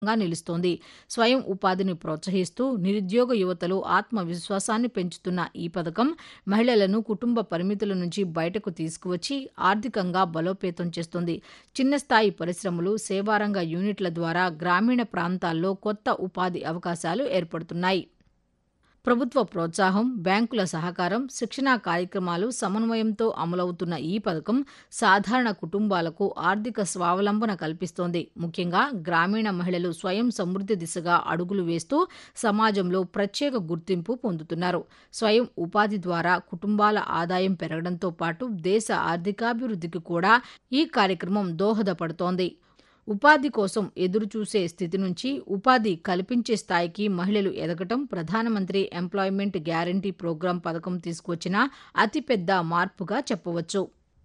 గా నిలుస్తోంది స్వయం ఉపాధిని ప్రోత్సహిస్తూ నిరుద్యోగ యువతలో ఆత్మవిశ్వాసాన్ని పెంచుతున్న ఈ పథకం మహిళలను కుటుంబ పరిమితుల నుంచి బయటకు తీసుకువచ్చి ఆర్థికంగా బలోపేతం చేస్తుంది చిన్న స్థాయి పరిశ్రమలు సేవారంగ యూనిట్ల ద్వారా గ్రామీణ ప్రాంతాల్లో కొత్త ఉపాధి అవకాశాలు ఏర్పడుతున్నాయి ప్రభుత్వ ప్రోత్సాహం బ్యాంకుల సహకారం శిక్షణా కార్యక్రమాలు సమన్వయంతో అమలవుతున్న ఈ పథకం సాధారణ కుటుంబాలకు ఆర్థిక స్వావలంబన కల్పిస్తోంది ముఖ్యంగా గ్రామీణ మహిళలు స్వయం సమృద్ధి దిశగా అడుగులు వేస్తూ సమాజంలో ప్రత్యేక గుర్తింపు పొందుతున్నారు స్వయం ఉపాధి ద్వారా కుటుంబాల ఆదాయం పెరగడంతో పాటు దేశ ఆర్థికాభివృద్ధికి కూడా ఈ కార్యక్రమం దోహదపడుతోంది ఉపాధి కోసం ఎదురుచూసే స్థితి నుంచి ఉపాధి కల్పించే స్థాయికి మహిళలు ఎదగటం ప్రధానమంత్రి ఎంప్లాయ్మెంట్ గ్యారంటీ ప్రోగ్రాం పథకం తీసుకొచ్చిన అతిపెద్ద మార్పుగా చెప్పవచ్చు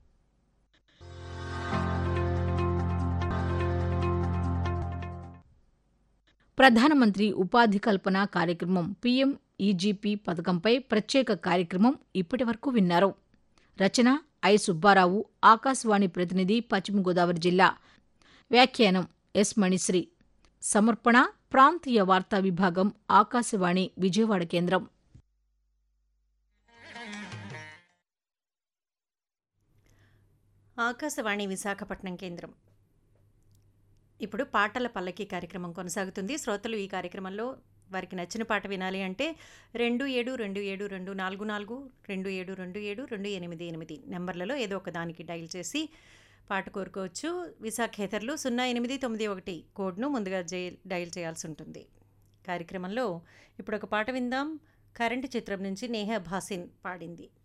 ప్రధానమంత్రి ఉపాధి కల్పన కార్యక్రమం పీఎం ఈజీపీ పథకంపై ప్రత్యేక కార్యక్రమం ఇప్పటివరకు విన్నారు రచన ఐ సుబ్బారావు ఆకాశవాణి ప్రతినిధి పశ్చిమ గోదావరి జిల్లా వ్యాఖ్యానం ఎస్ మణిశ్రీ సమర్పణ ప్రాంతీయ వార్తా విభాగం ఆకాశవాణి విజయవాడ కేంద్రం ఆకాశవాణి విశాఖపట్నం కేంద్రం ఇప్పుడు పాటల పల్లకి కార్యక్రమం కొనసాగుతుంది శ్రోతలు ఈ కార్యక్రమంలో వారికి నచ్చిన పాట వినాలి అంటే రెండు ఏడు రెండు ఏడు రెండు నాలుగు నాలుగు రెండు ఏడు రెండు ఏడు రెండు ఎనిమిది ఎనిమిది నెంబర్లలో ఏదో ఒక దానికి డైల్ చేసి పాట కోరుకోవచ్చు విశాఖేతరులు సున్నా ఎనిమిది తొమ్మిది ఒకటి కోడ్ను ముందుగా జై డైల్ చేయాల్సి ఉంటుంది కార్యక్రమంలో ఇప్పుడు ఒక పాట విందాం కరెంటు చిత్రం నుంచి నేహ భాసిన్ పాడింది